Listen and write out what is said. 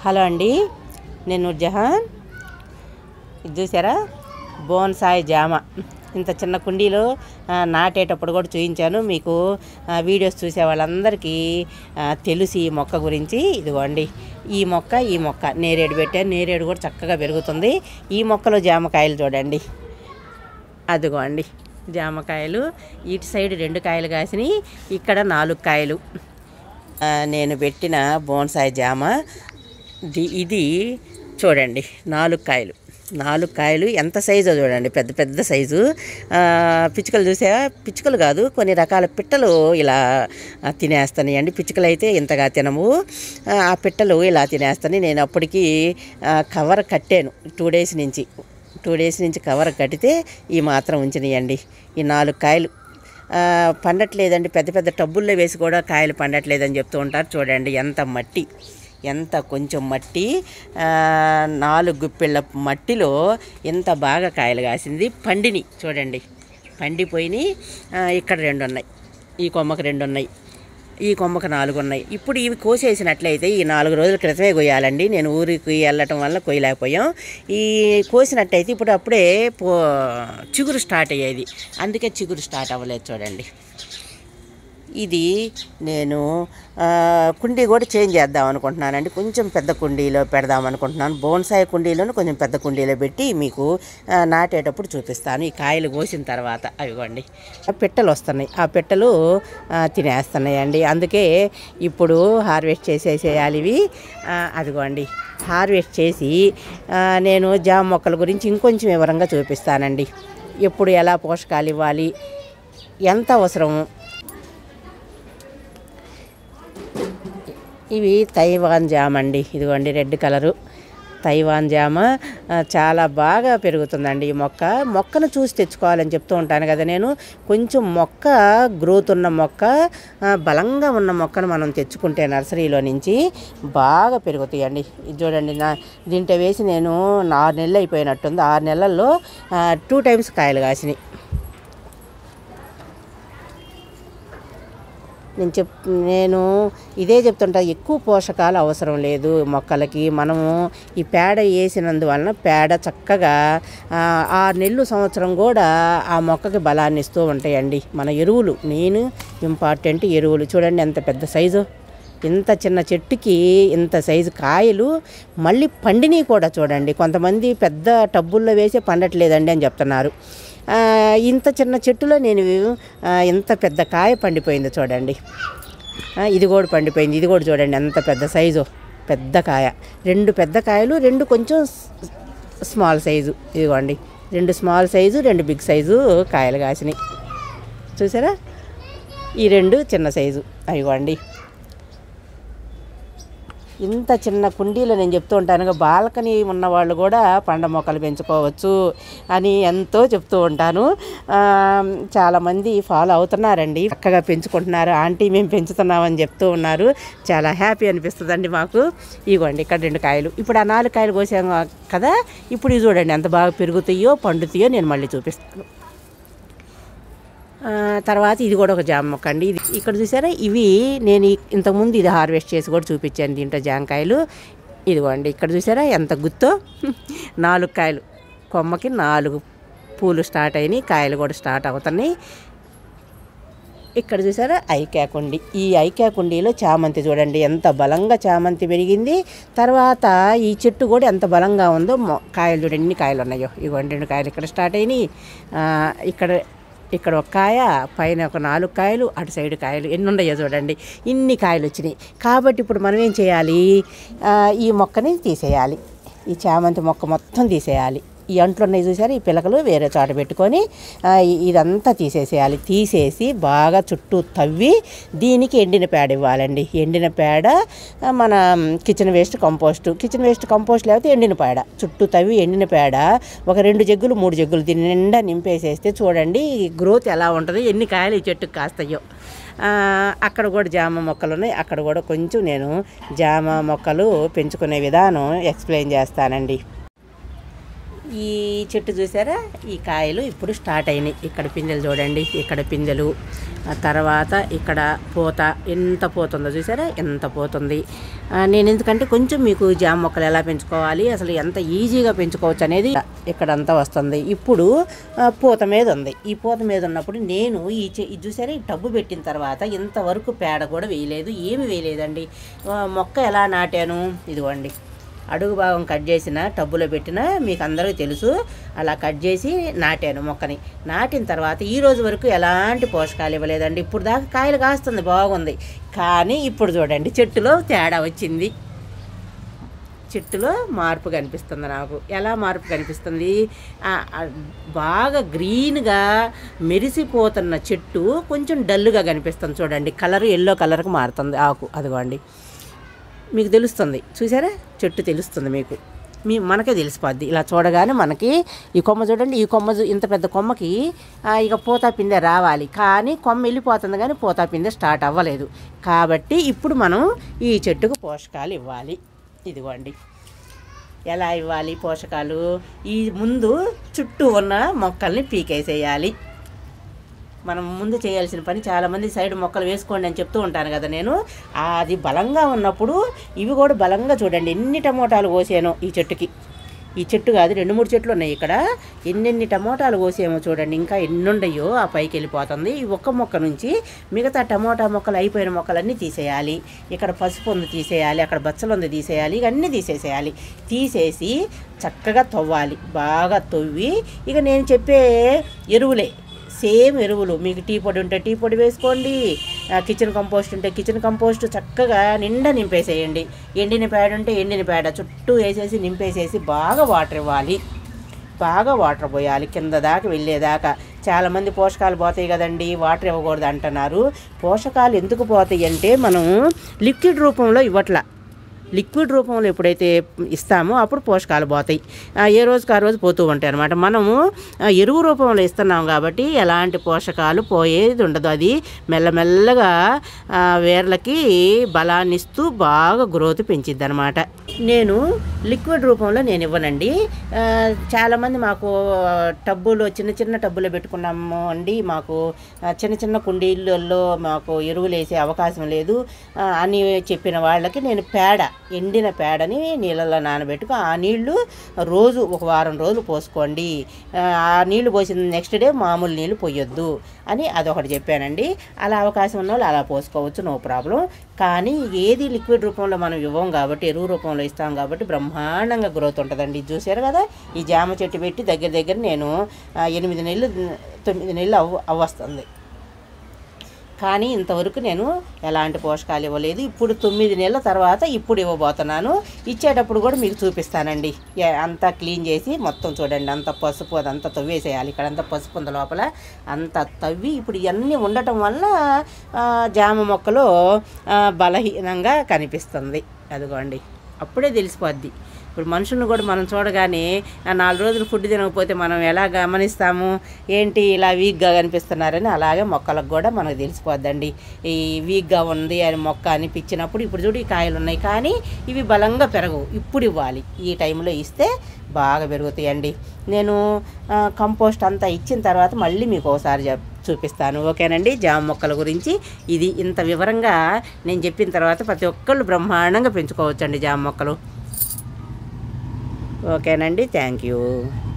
hello అండి నేను నూర్జహాన్ ఇది చూసారా బోన్సాయి జామ ఇంత చిన్న కుండీలో ఆ, నాటేటప్పుడు కూడా చూపించాను మీకు ఆ, వీడియోస్ చూసే వాళ్ళందరికీ ఆ, తెలుసు ఈ మొక్క గురించి ఇదిగోండి ఈ మొక్క ఈ మొక్క నేరేడు పెట్టాను నేరేడు కూడా చక్కగా పెరుగుతుంది ఈ మొక్కలో జామకాయలు చూడండి అదిగోండి జామకాయలు ఇటు సైడ్ రెండు కాయలు కాసినాయి ఇక్కడ నాలుగు కాయలు ఆ, నేను పెట్టిన బోన్సాయి జామ ది- ఇది చూడండి నాలుగు కాయలు నాలుగు కాయలు ఎంత సైజో చూడండి పెద్ద పెద్ద సైజు ఆ, పిచ్చుకలు చూసా పిచ్చుకలు కాదు కొన్ని రకాల పిట్టలు ఇలా ఆ, తినేస్తాయి పిచ్చుకలు అయితే ఇంతగా తినము ఆ, ఆ పిట్టలు ఇలా తినేస్తాయి నేను అప్పటికి ఆ, కవర్ కట్టాను టూ డేస్ నుంచి టూ డేస్ నుంచి కవర్ కట్టితే ఈ మాత్రం ఉంచినాయండి ఈ నాలుగు కాయలు ఆ, పండట్లేదండి పెద్ద పెద్ద టబ్బుల్లో వేసి కూడా కాయలు పండట్లేదని చెప్తూ ఉంటారు చూడండి ఎంత మట్టి ఎంత కొంచెం మట్టి ఆ, నాలుగు గుప్పిళ్ళ మట్టిలో ఎంత బాగా కాయలు కాసింది పండిని చూడండి పండిపోయినాయి ఆ, ఇక్కడ రెండు ఉన్నాయి ఈ కొమ్మకి రెండు ఉన్నాయి ఈ కొమ్మకు నాలుగు ఉన్నాయి ఇప్పుడు ఇవి కోసేసినట్లయితే ఈ నాలుగు రోజుల క్రితమే కొయ్యాలండి నేను ఊరికి వెళ్ళటం వల్ల కొయ్యలేకపోయాం ఈ కోసినట్టయితే ఇప్పుడు అప్పుడే పో చిగురు స్టార్ట్ అయ్యేది అందుకే చిగురు స్టార్ట్ అవ్వలేదు చూడండి ఇది నేను ఆ, కుండీ కూడా చేంజ్ చేద్దాం అనుకుంటున్నానండి కొంచెం పెద్ద కుండీలో పెడదాం అనుకుంటున్నాను బోన్సాయి కుండీలోనే కొంచెం పెద్ద కుండీలో పెట్టి మీకు ఆ, నాటేటప్పుడు చూపిస్తాను ఈ కాయలు కోసిన తర్వాత అవిగోండి ఆ పిట్టలు వస్తున్నాయి ఆ పిట్టలు ఆ, తినేస్తున్నాయండి అందుకే ఇప్పుడు హార్వెస్ట్ చేసేసేయాలి ఇవి ఆ, అదిగోండి హార్వెస్ట్ చేసి ఆ, నేను జామ మొక్కల గురించి ఇంకొంచెం వివరంగా చూపిస్తానండి ఎప్పుడు ఎలా పోషకాలు ఇవ్వాలి ఎంత అవసరము ఇవి తైవాన్ జామ అండి ఇదిగోండి రెడ్ కలరు తైవాన్ జామ ఆ, చాలా బాగా పెరుగుతుందండి ఈ మొక్క మొక్కను చూసి తెచ్చుకోవాలని చెప్తూ ఉంటాను కదా నేను కొంచెం మొక్క గ్రోత్ ఉన్న మొక్క ఆ, బలంగా ఉన్న మొక్కను మనం తెచ్చుకుంటే నర్సరీలో నుంచి బాగా పెరుగుతాయండి ఇది చూడండి నా దీంట్లో వేసి నేను ఆరు నెలలు అయిపోయినట్టుంది ఆరు నెలల్లో టూ టైమ్స్ కాయలు కాసినాయి నేను చెప్ నేను ఇదే చెప్తుంటా ఎక్కువ పోషకాలు అవసరం లేదు మొక్కలకి మనము ఈ పేడ వేసినందువలన పేడ చక్కగా ఆ, ఆరు నెలలు సంవత్సరం కూడా ఆ మొక్కకి బలాన్ని ఇస్తూ ఉంటాయండి మన ఎరువులు మెయిన్ ఇంపార్టెంట్ ఎరువులు చూడండి ఎంత పెద్ద సైజు ఇంత చిన్న చెట్టుకి ఇంత సైజు కాయలు మళ్ళీ పండినవి కూడా చూడండి కొంతమంది పెద్ద టబ్బుల్లో వేసే పండట్లేదండి అని చెప్తున్నారు ఆ, ఇంత చిన్న చెట్టులో నేను ఆ, ఇంత పెద్ద కాయ పండిపోయింది చూడండి ఆ, ఇది కూడా పండిపోయింది ఇది కూడా చూడండి ఎంత పెద్ద సైజు పెద్ద కాయ రెండు పెద్ద కాయలు రెండు కొంచెం స్- స్మాల్ సైజు ఇదిగోండి రెండు స్మాల్ సైజు రెండు బిగ్ సైజు కాయలు కాసినాయి చూసారా ఈ రెండు చిన్న సైజు అయ్యండి ఇంత చిన్న కుండీలో నేను చెప్తూ ఉంటాను బాల్కనీ ఉన్న వాళ్ళు కూడా పండ మొక్కలు పెంచుకోవచ్చు అని ఎంతో చెప్తూ ఉంటాను ఆ, చాలామంది ఫాలో అవుతున్నారండి చక్కగా పెంచుకుంటున్నారు ఆంటీ మేము పెంచుతున్నామని చెప్తూ ఉన్నారు చాలా హ్యాపీ అనిపిస్తుందండి మాకు ఇగోండి ఇక్కడ రెండు కాయలు ఇప్పుడు ఆ నాలుగు కాయలు కోసాం కదా ఇప్పుడు ఇవి చూడండి ఎంత బాగా పెరుగుతాయో పండుతాయో నేను మళ్ళీ చూపిస్తాను ఆ, తర్వాత ఇది కూడా ఒక జామ మొక్క అండి ఇది ఇక్కడ చూసారా ఇవి నేను ఈ- ఇంతకుముందు ఇది హార్వెస్ట్ చేసి కూడా చూపించాను దీంట్లో జామకాయలు ఇదిగోండి ఇక్కడ చూసారా ఎంత గుత్తో నాలుగు కాయలు కొమ్మకి నాలుగు పూలు స్టార్ట్ అయినాయి కాయలు కూడా స్టార్ట్ అవుతున్నాయి ఇక్కడ చూసారా ఐకాకుండి ఈ ఐకాకుండీలో చామంతి చూడండి ఎంత బలంగా చామంతి పెరిగింది తర్వాత ఈ చెట్టు కూడా ఎంత బలంగా ఉందో మొ- కాయలు చూడండి ఎన్ని కాయలు ఉన్నాయో ఇగోండి రెండు కాయలు ఇక్కడ స్టార్ట్ అయినాయి ఆ, ఇక్కడ ఇక్కడ ఒక కాయ పైన ఒక నాలుగు కాయలు అటు సైడ్ కాయలు ఎన్ని ఉన్నాయో చూడండి ఇన్ని కాయలు వచ్చినాయి కాబట్టి ఇప్పుడు మనం ఏం చేయాలి ఆ, ఈ మొక్కని తీసేయాలి ఈ చామంతి మొక్క మొత్తం తీసేయాలి ఈ అంట్లు ఉన్నాయి చూసారు ఈ పిలకలు వేరే చోట పెట్టుకొని ఆ, ఇ- ఇదంతా తీసేసేయాలి తీసేసి బాగా చుట్టూ తవ్వి దీనికి ఎండిన పేడ ఇవ్వాలండి ఎండిన పేడ ఆ, మన kitchen waste compost kitchen waste compost లేకపోతే ఎండిన పేడ చుట్టూ తవ్వి ఎండిన పేడ ఒక రెండు జగ్గులు మూడు జగ్గులు దీని నిండా నింపేసేస్తే చూడండి గ్రోత్ ఎలా ఉంటుంది ఎన్ని కాయలు ఈ చెట్టుకు కాస్తాయో ఆ, అక్కడ కూడా జామ మొక్కలు ఉన్నాయి అక్కడ కూడా కొంచెం నేను జామ మొక్కలు పెంచుకునే విధానం ఎక్స్ప్లెయిన్ చేస్తానండి ఈ చెట్టు చూసారా ఈ కాయలు ఇప్పుడు స్టార్ట్ అయినాయి ఇక్కడ పిందెలు చూడండి ఇక్కడ పిందెలు ఆ తర్వాత ఇక్కడ పూత ఎంత పోతుందో చూసారా ఎంత పోతుంది ఆ, నేను ఎందుకంటే కొంచెం మీకు జామ మొక్కలు ఎలా పెంచుకోవాలి అసలు ఎంత ఈజీగా పెంచుకోవచ్చు అనేది ఇక్కడంతా వస్తుంది ఇప్పుడు ఆ, పూత మీద ఉంది ఈ పూత మీద ఉన్నప్పుడు నేను ఈ చె- ఇది చూసారా ఈ టబ్బు పెట్టిన తర్వాత ఇంతవరకు పేడ కూడా వేయలేదు ఏమి వేయలేదండి ఆ, మొక్క ఎలా నాటాను ఇదిగోండి అడుగు భాగం కట్ చేసిన టబ్బులో పెట్టిన మీకు అందరికీ తెలుసు అలా కట్ చేసి నాటాను మొక్కని నాటిన తర్వాత ఈ రోజు వరకు ఎలాంటి పోషకాలు ఇవ్వలేదండి ఇప్పుడు దాకా కాయలు కాస్తుంది బాగుంది కానీ ఇప్పుడు చూడండి చెట్టులో తేడా వచ్చింది చెట్టులో మార్పు కనిపిస్తుంది నాకు ఎలా మార్పు కనిపిస్తుంది ఆ, ఆ, బాగా గ్రీన్గా మెరిసిపోతున్న చెట్టు కొంచెం డల్గా కనిపిస్తుంది చూడండి కలర్ ఎల్లో కలర్కి మారుతుంది ఆకు అదిగోండి మీకు తెలుస్తుంది చూసారా చెట్టు తెలుస్తుంది మీకు మీ మనకే తెలిసిపోద్ది ఇలా చూడగానే మనకి ఈ కొమ్మ చూడండి ఈ కొమ్మ చూ- ఇంత పెద్ద కొమ్మకి ఆ, ఇక పూతా పిందె రావాలి కానీ కొమ్మ వెళ్ళిపోతుంది కానీ పూతా పిందె స్టార్ట్ అవ్వలేదు కాబట్టి ఇప్పుడు మనం ఈ చెట్టుకు పోషకాలు ఇవ్వాలి ఇదిగోండి ఎలా ఇవ్వాలి పోషకాలు ఈ ముందు చుట్టూ ఉన్న మొక్కల్ని పీకేసేయాలి మనం ముందు చేయాల్సిన పని చాలామంది సైడ్ మొక్కలు వేసుకోండి అని చెప్తూ ఉంటాను కదా నేను అది బలంగా ఉన్నప్పుడు ఇవి కూడా బలంగా చూడండి ఎన్ని టమోటాలు కోసానో ఈ చెట్టుకి ఈ చెట్టు కాదు రెండు మూడు చెట్లు ఉన్నాయి ఇక్కడ ఎన్నెన్ని టమోటాలు కోసేమో చూడండి ఇంకా ఎన్ని ఉండయో ఆ పైకి వెళ్ళిపోతుంది ఈ ఒక్క మొక్క నుంచి మిగతా టమోటా మొక్కలు అయిపోయిన మొక్కలన్నీ తీసేయాలి ఇక్కడ పసుపు ఉంది తీసేయాలి అక్కడ బచ్చలు ఉంది తీసేయాలి ఇవన్నీ తీసేసేయాలి తీసేసి చక్కగా తవ్వాలి బాగా తవ్వి ఇక నేను చెప్పే ఎరువులే సేమ్ ఎరువులు మీకు టీ పొడి ఉంటే టీ పొడి వేసుకోండి ఆ, కిచెన్ కంపోస్ట్ ఉంటే కిచెన్ కంపోస్ట్ చక్కగా నిండా నింపేసేయండి ఎండిన పేడ ఉంటే ఎండిన పేడ చుట్టూ వేసేసి నింపేసేసి బాగా వాటర్ ఇవ్వాలి బాగా వాటర్ పోయాలి కింద దాకా వెళ్ళేదాకా చాలామంది పోషకాలు పోతాయి కదండి వాటర్ ఇవ్వకూడదు అంటున్నారు పోషకాలు ఎందుకు పోతాయి అంటే మనం లిక్విడ్ రూపంలో ఇవ్వట్లా లిక్విడ్ రూపంలో ఎప్పుడైతే ఇస్తామో అప్పుడు పోషకాలు పోతాయి ఆ, ఏ రోజుకి ఆ రోజు పోతూ ఉంటాయి అనమాట మనము ఆ, ఎరువు రూపంలో ఇస్తున్నాం కాబట్టి ఎలాంటి పోషకాలు పోయేది ఉండదు అది మెల్లమెల్లగా ఆ, వేర్లకి బలాన్ని ఇస్తూ బాగా గ్రోత్ పెంచిద్ది అనమాట నేను లిక్విడ్ రూపంలో నేను ఇవ్వనండి ఆ, చాలామంది మాకు టబ్బులు చిన్న చిన్న టబ్బులో పెట్టుకున్నాము అండి మాకు ఆ, చిన్న చిన్న కుండీలలో మాకు ఎరువులు వేసే అవకాశం లేదు ఆ, అని చెప్పిన వాళ్ళకి నేను పేడ ఎండిన పేడని నీళ్ళలో నానబెట్టుకు ఆ నీళ్లు రోజు ఒక వారం రోజులు పోసుకోండి ఆ, ఆ నీళ్లు పోసిన నెక్స్ట్ డే మామూలు నీళ్లు పోయొద్దు అని అదొకటి చెప్పానండి అలా అవకాశం ఉన్న వాళ్ళు అలా పోసుకోవచ్చు నో ప్రాబ్లం కానీ ఏది లిక్విడ్ రూపంలో మనం ఇవ్వం కాబట్టి ఎరువు రూపంలో ఇస్తాం కాబట్టి బ్రహ్మాండంగా గ్రోత్ ఉంటుందండి ఇది చూసారు కదా ఈ జామ చెట్టు పెట్టి దగ్గర దగ్గర నేను ఆ, ఎనిమిది నెలలు తొమ్మిది నెలలు అవ్వ అవ్వస్తుంది కానీ ఇంతవరకు నేను ఎలాంటి పోషకాలు ఇవ్వలేదు ఇప్పుడు తొమ్మిది నెలల తర్వాత ఇప్పుడు ఇవ్వబోతున్నాను ఇచ్చేటప్పుడు కూడా మీకు చూపిస్తానండి ఏ- అంతా క్లీన్ చేసి మొత్తం చూడండి అంత పసుపు అదంతా తవ్వేసేయాలి ఇక్కడ అంతా పసుపు ఉంది లోపల అంత తవ్వి ఇప్పుడు ఇవన్నీ ఉండటం వల్ల ఆ, జామ మొక్కలు ఆ, బలహీనంగా కనిపిస్తుంది అదిగోండి అప్పుడే తెలిసిపోద్ది ఇప్పుడు మనుషులను కూడా మనం చూడగానే ఆ నాలుగు రోజులు ఫుడ్ తినకపోతే మనం ఎలా గమనిస్తాము ఏంటి ఇలా వీక్గా కనిపిస్తున్నారని అలాగే మొక్కలకు కూడా మనకు తెలిసిపోద్దండి ఈ వీక్గా ఉంది అని మొక్క అనిపించినప్పుడు ఇప్పుడు చూడు ఈ కాయలు ఉన్నాయి కానీ ఇవి బలంగా పెరగవు ఇప్పుడు ఇవ్వాలి ఈ టైంలో ఇస్తే బాగా పెరుగుతాయండి నేను ఆ, కంపోస్ట్ అంతా ఇచ్చిన తర్వాత మళ్ళీ మీకు ఒకసారి చెప్ చూపిస్తాను ఓకేనండి జామ మొక్కల గురించి ఇది ఇంత వివరంగా నేను చెప్పిన తర్వాత ప్రతి ఒక్కళ్ళు బ్రహ్మాండంగా పెంచుకోవచ్చండి జామ మొక్కలు ఓకేనండి థ్యాంక్ యూ